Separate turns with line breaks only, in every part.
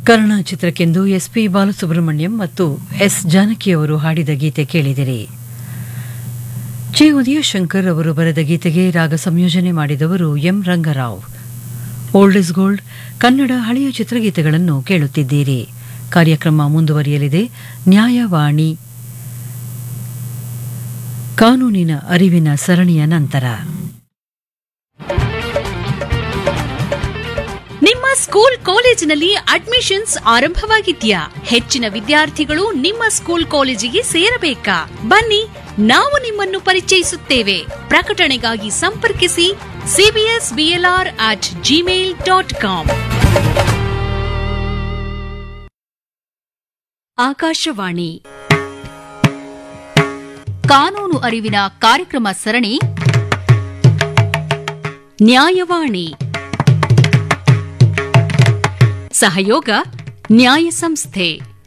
ಕರ್ಣ ಚಿತ್ರಕ್ಕೆಂದು S P Balasubrahmanyam ಮತ್ತು S ಜಾನಕಿಯವರು ಹಾಡಿದ ಗೀತೆ ಕೇಳಿದಿರಿ ಜೆ ಉದಯಶಂಕರ್ ಅವರು ಬರೆದ ಗೀತೆಗೆ ರಾಗ ಸಂಯೋಜನೆ ಮಾಡಿದವರು M Rangarao old is gold Kannada ಹಳೆಯ ಚಿತ್ರಗೀತೆಗಳನ್ನು ಕೇಳುತ್ತಿದ್ದೀರಿ ಕಾರ್ಯಕ್ರಮ ಮುಂದುವರಿಯಲಿದೆ ನ್ಯಾಯವಾಣಿ ಕಾನೂನಿನ ಅರಿವಿನ ಸರಣಿಯ ನಂತರ
ನಿಮ್ಮ ಸ್ಕೂಲ್ ಕಾಲೇಜಿನಲ್ಲಿ ಅಡ್ಮಿಷನ್ಸ್ ಆರಂಭವಾಗಿದ್ಯಾ ಹೆಚ್ಚಿನ ವಿದ್ಯಾರ್ಥಿಗಳು ನಿಮ್ಮ ಸ್ಕೂಲ್ ಕಾಲೇಜಿಗೆ ಸೇರಬೇಕಾ ಬನ್ನಿ ನಾವು ನಿಮ್ಮನ್ನು ಪರಿಚಯಿಸುತ್ತೇವೆ ಪ್ರಕಟಣೆಗಾಗಿ ಸಂಪರ್ಕಿಸಿ CBS BLR at gmail dot com Akashvani ಕಾನೂನು ಅರಿವಿನ ಕಾರ್ಯಕ್ರಮ ಸರಣಿ ನ್ಯಾಯವಾಣಿ ಸಹಯೋಗ ನ್ಯಾಯ ಸಂಸ್ಥೆ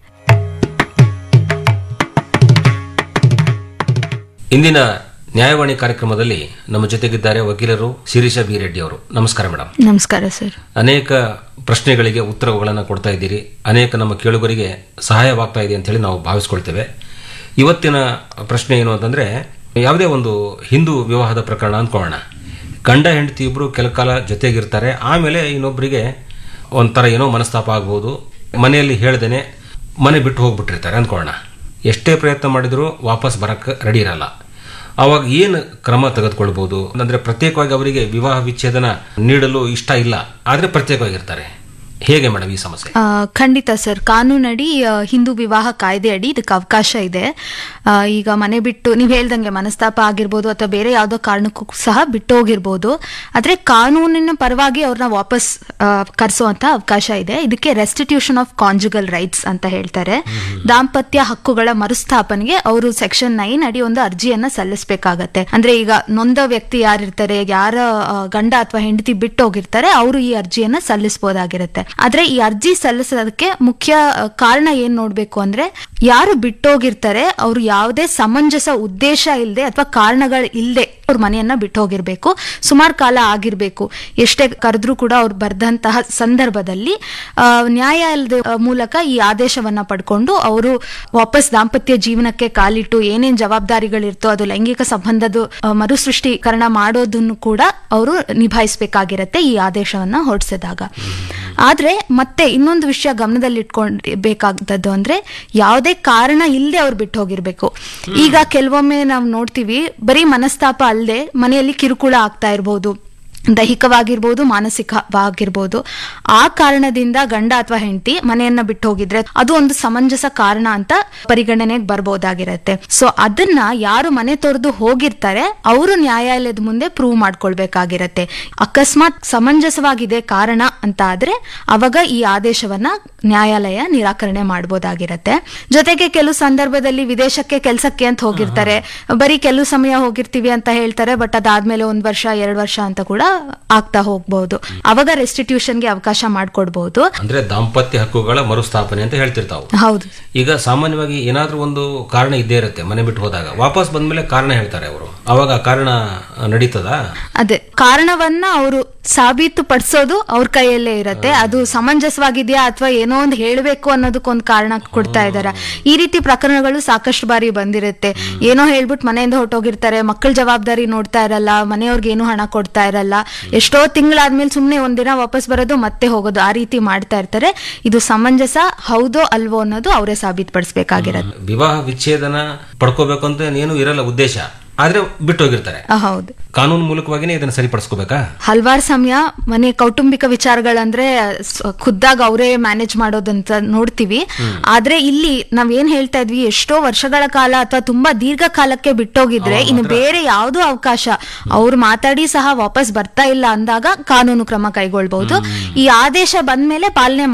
ಇಂದಿನ ನ್ಯಾಯವಾಣಿ ಕಾರ್ಯಕ್ರಮದಲ್ಲಿ ನಮ್ಮ ಜೊತೆಗಿದ್ದಾರೆ ವಕೀಲರು ಶಿರೀಷ ಬಿ ರೆಡ್ಡಿ ಅವರು ನಮಸ್ಕಾರ ಮೇಡಮ್
ನಮಸ್ಕಾರ ಸರ್
ಅನೇಕ ಪ್ರಶ್ನೆಗಳಿಗೆ ಉತ್ತರಗಳನ್ನು ಕೊಡ್ತಾ ಇದ್ದೀರಿ ಅನೇಕ ನಮ್ಮ ಕೇಳುಗರಿಗೆ ಸಹಾಯವಾಗ್ತಾ ಇದೆ ಅಂತ ಹೇಳಿ ನಾವು ಭಾವಿಸ್ಕೊಳ್ತೇವೆ ಇವತ್ತಿನ ಪ್ರಶ್ನೆ ಏನು ಅಂತಂದ್ರೆ ಯಾವುದೇ ಒಂದು ಹಿಂದೂ ವಿವಾಹದ ಪ್ರಕರಣ ಅಂದ್ಕೊಳ್ಳೋಣ ಗಂಡ ಹೆಂಡತಿ ಇಬ್ರು ಕೆಲ ಕಾಲ ಜೊತೆಗಿರ್ತಾರೆ ಆಮೇಲೆ ಇನ್ನೊಬ್ಬರಿಗೆ ಒಂಥರ ಏನೋ ಮನಸ್ತಾಪ ಆಗ್ಬೋದು ಮನೆಯಲ್ಲಿ ಹೇಳ್ದೇನೆ ಮನೆ ಬಿಟ್ಟು ಹೋಗ್ಬಿಟ್ಟಿರ್ತಾರೆ ಅಂದ್ಕೊಳ್ಳೋಣ ಎಷ್ಟೇ ಪ್ರಯತ್ನ ಮಾಡಿದರೂ ವಾಪಸ್ ಬರಕ್ಕೆ ರೆಡಿ ಇರಲ್ಲ ಅವಾಗ ಏನು ಕ್ರಮ ತೆಗೆದುಕೊಳ್ಬೋದು ಅಂದ್ರೆ ಪ್ರತ್ಯೇಕವಾಗಿ ಅವರಿಗೆ ವಿವಾಹ ವಿಚ್ಛೇದನ ನೀಡಲು ಇಷ್ಟ ಇಲ್ಲ ಆದ್ರೆ ಪ್ರತ್ಯೇಕವಾಗಿರ್ತಾರೆ ಹೇಗೆ ಮೇಡಮ್ ಈ ಸಮಸ್ಯೆ
ಆ, ಖಂಡಿತ ಸರ್ ಕಾನೂನಡಿ ಆ, ಹಿಂದೂ ವಿವಾಹ ಕಾಯ್ದೆ ಅಡಿ ಇದಕ್ಕೆ ಅವಕಾಶ ಇದೆ ಆ, ಈಗ ಮನೆ ಬಿಟ್ಟು ನೀವು ಹೇಳ್ದಂಗೆ ಮನಸ್ತಾಪ ಆಗಿರ್ಬೋದು ಅಥವಾ ಬೇರೆ ಯಾವುದೋ ಕಾರಣಕ್ಕೂ ಸಹ ಬಿಟ್ಟು ಹೋಗಿರ್ಬೋದು ಆದ್ರೆ ಕಾನೂನಿನ ಪರವಾಗಿ ಅವ್ರನ್ನ ವಾಪಸ್ ಕರೆಸುವಂತ ಅವಕಾಶ ಇದೆ ಇದಕ್ಕೆ ರೆಸ್ಟಿಟ್ಯೂಷನ್ ಆಫ್ ಕಾಂಜುಗಲ್ ರೈಟ್ಸ್ ಅಂತ ಹೇಳ್ತಾರೆ ದಾಂಪತ್ಯ ಹಕ್ಕುಗಳ ಮರುಸ್ಥಾಪನೆಗೆ ಅವರು ಸೆಕ್ಷನ್ ನೈನ್ ಅಡಿ ಒಂದು ಅರ್ಜಿಯನ್ನ ಸಲ್ಲಿಸಬೇಕಾಗತ್ತೆ ಅಂದ್ರೆ ಈಗ ನೊಂದ ವ್ಯಕ್ತಿ ಯಾರಿರ್ತಾರೆ ಯಾರ ಆ, ಗಂಡ ಅಥವಾ ಹೆಂಡತಿ ಬಿಟ್ಟು ಹೋಗಿರ್ತಾರೆ ಅವರು ಈ ಅರ್ಜಿಯನ್ನ ಸಲ್ಲಿಸಬಹುದಾಗಿರುತ್ತೆ ಆದ್ರೆ ಈ ಅರ್ಜಿ ಸಲ್ಲಿಸೋದಕ್ಕೆ ಮುಖ್ಯ ಆ, ಕಾರಣ ಏನ್ ನೋಡ್ಬೇಕು ಅಂದ್ರೆ ಯಾರು ಬಿಟ್ಟೋಗಿರ್ತಾರೆ ಅವರು ಯಾವುದೇ ಸಮಂಜಸ ಉದ್ದೇಶ ಇಲ್ಲದೆ ಅಥವಾ ಕಾರಣಗಳು ಇಲ್ಲದೆ ಅವ್ರ ಮನೆಯನ್ನ ಬಿಟ್ಟು ಹೋಗಿರ್ಬೇಕು ಸುಮಾರು ಕಾಲ ಆಗಿರ್ಬೇಕು ಎಷ್ಟೇ ಕರೆದ್ರೂ ಕೂಡ ಅವ್ರು ಬರ್ದಂತಹ ಸಂದರ್ಭದಲ್ಲಿ ಆ, ನ್ಯಾಯಾಲಯದ ಆ, ಮೂಲಕ ಈ ಆದೇಶವನ್ನ ಪಡ್ಕೊಂಡು ಅವರು ವಾಪಸ್ ದಾಂಪತ್ಯ ಜೀವನಕ್ಕೆ ಕಾಲಿಟ್ಟು ಏನೇನ್ ಜವಾಬ್ದಾರಿಗಳಿರ್ತೋ ಅದು ಲೈಂಗಿಕ ಸಂಬಂಧದ ಆ, ಮರುಸೃಷ್ಟೀಕರಣ ಮಾಡೋದನ್ನು ಕೂಡ ಅವರು ನಿಭಾಯಿಸಬೇಕಾಗಿರತ್ತೆ ಈ ಆದೇಶವನ್ನ ಹೊರಡಿಸಿದಾಗ ಆದ್ರೆ ಮತ್ತೆ ಇನ್ನೊಂದು ವಿಷಯ ಗಮನದಲ್ಲಿ ಇಟ್ಕೊಳ್ಬೇಕಾದದ್ದು ಅಂದ್ರೆ ಯಾವುದೇ ಕಾರಣ ಇಲ್ಲದೆ ಅವ್ರು ಬಿಟ್ಟು ಹೋಗಿರ್ಬೇಕು ಈಗ ಕೆಲವೊಮ್ಮೆ ನಾವು ನೋಡ್ತೀವಿ ಬರೀ ಮನಸ್ತಾಪ ಅಲ್ಲದೆ ಮನೆಯಲ್ಲಿ ಕಿರುಕುಳ ಆಗ್ತಾ ಇರ್ಬೋದು ದೈಹಿಕವಾಗಿರ್ಬೋದು ಮಾನಸಿಕವಾಗಿರ್ಬೋದು ಆ ಕಾರಣದಿಂದ ಗಂಡ ಅಥವಾ ಹೆಂಡತಿ ಮನೆಯನ್ನ ಬಿಟ್ಟು ಹೋಗಿದ್ರೆ ಅದು ಒಂದು ಸಮಂಜಸ ಕಾರಣ ಅಂತ ಪರಿಗಣನೆಗೆ ಬರ್ಬೋದಾಗಿರತ್ತೆ ಸೊ ಅದನ್ನ ಯಾರು ಮನೆ ತೊರೆದು ಹೋಗಿರ್ತಾರೆ ಅವರು ನ್ಯಾಯಾಲಯದ ಮುಂದೆ ಪ್ರೂವ್ ಮಾಡ್ಕೊಳ್ಬೇಕಾಗಿರತ್ತೆ ಅಕಸ್ಮಾತ್ ಸಮಂಜಸವಾಗಿದೆ ಕಾರಣ ಅಂತ ಆದ್ರೆ ಅವಾಗ ಈ ಆದೇಶವನ್ನ ನ್ಯಾಯಾಲಯ ನಿರಾಕರಣೆ ಮಾಡಬಹುದಾಗಿರತ್ತೆ ಜೊತೆಗೆ ಕೆಲವು ಸಂದರ್ಭದಲ್ಲಿ ವಿದೇಶಕ್ಕೆ ಕೆಲಸಕ್ಕೆ ಅಂತ ಹೋಗಿರ್ತಾರೆ ಬರೀ ಕೆಲವು ಸಮಯ ಹೋಗಿರ್ತೀವಿ ಅಂತ ಹೇಳ್ತಾರೆ ಬಟ್ ಅದಾದ್ಮೇಲೆ ಒಂದ್ ವರ್ಷ ಎರಡ್ ವರ್ಷ ಅಂತ ಕೂಡ ಆಗ್ತಾ ಹೋಗ್ಬಹುದು ಅವಾಗ ರೆಸ್ಟಿಟ್ಯೂಷನ್ಗೆ ಅವಕಾಶ ಮಾಡ್ಕೊಡ್ಬಹುದು
ಅಂದ್ರೆ ದಾಂಪತ್ಯ ಹಕ್ಕುಗಳ ಮರುಸ್ಥಾಪನೆ ಅಂತ ಹೇಳ್ತಿರ್ತಾವು
ಹೌದು
ಈಗ ಸಾಮಾನ್ಯವಾಗಿ ಏನಾದ್ರೂ ಒಂದು ಕಾರಣ ಇದ್ದೇ ಇರುತ್ತೆ ಮನೆ ಬಿಟ್ಟು ಹೋದಾಗ ವಾಪಸ್ ಬಂದ್ಮೇಲೆ ಕಾರಣ ಹೇಳ್ತಾರೆ ಅವರು ಅವಾಗ ಆ ಕಾರಣ ನಡೀತದಾ
ಅದೇ ಕಾರಣವನ್ನ ಅವರು ಸಾಬೀತು ಪಡಿಸೋದು ಅವ್ರ ಕೈಯಲ್ಲೇ ಇರತ್ತೆ ಅದು ಸಮಂಜಸವಾಗಿದೆಯಾ ಅಥವಾ ಏನೋ ಒಂದು ಹೇಳಬೇಕು ಅನ್ನೋದಕ್ಕೊಂದು ಕಾರಣ ಕೊಡ್ತಾ ಇದಾರ ಈ ರೀತಿ ಪ್ರಕರಣಗಳು ಸಾಕಷ್ಟು ಬಾರಿ ಬಂದಿರುತ್ತೆ ಏನೋ ಹೇಳ್ಬಿಟ್ಟು ಮನೆಯಿಂದ ಹೊರಟೋಗಿರ್ತಾರೆ ಮಕ್ಕಳ ಜವಾಬ್ದಾರಿ ನೋಡ್ತಾ ಇರಲ್ಲ ಮನೆಯವ್ರಿಗೆ ಏನು ಹಣ ಕೊಡ್ತಾ ಇರಲ್ಲ ಎಷ್ಟೋ ತಿಂಗಳಾದ್ಮೇಲೆ ಸುಮ್ನೆ ಒಂದಿನ ವಾಪಸ್ ಬರೋದು ಮತ್ತೆ ಹೋಗೋದು ಆ ರೀತಿ ಮಾಡ್ತಾ ಇರ್ತಾರೆ ಇದು ಸಮಂಜಸ ಹೌದೋ ಅಲ್ವೋ ಅನ್ನೋದು ಅವರೇ ಸಾಬೀತುಪಡಿಸ್ಬೇಕಾಗಿರತ್ತೆ
ವಿವಾಹ ವಿಚ್ಛೇದನ ಪಡ್ಕೋಬೇಕು ಅಂತ ಏನು ಇರಲ್ಲ ಉದ್ದೇಶ ಆದ್ರೆ ಬಿಟ್ಟು ಹೋಗಿರ್ತಾರೆ
ಆ, ಹೌದು
ಕಾನೂನು ಮೂಲಕವಾಗಿನೇ ಇದನ್ನ ಸರಿಪಡಿಸ್ಕೋಬೇಕಾ
ಹಲವಾರು ಸಮಯ ಮನೆ ಕೌಟುಂಬಿಕ ವಿಚಾರಗಳಂದ್ರೆ ಸ್- ಖುದ್ದಾಗಿ ಅವರೇ ಮ್ಯಾನೇಜ್ ಮಾಡೋದಂತ ನೋಡ್ತೀವಿ ಆದ್ರೆ ಇಲ್ಲಿ ನಾವ್ ಏನ್ ಹೇಳ್ತಾ ಇದ್ವಿ ಎಷ್ಟೋ ವರ್ಷಗಳ ಕಾಲ ಅಥವಾ ತುಂಬಾ ದೀರ್ಘಕಾಲಕ್ಕೆ ಬಿಟ್ಟೋಗಿದ್ರೆ ಇನ್ನು ಬೇರೆ ಯಾವುದೋ ಅವಕಾಶ ಅವ್ರು ಮಾತಾಡಿ ಸಹ ವಾಪಸ್ ಬರ್ತಾ ಇಲ್ಲ ಅಂದಾಗ ಕಾನೂನು ಕ್ರಮ ಕೈಗೊಳ್ಬಹುದು ಈ ಆದೇಶ ಬಂದ್ಮೇಲೆ ಪಾಲನೆ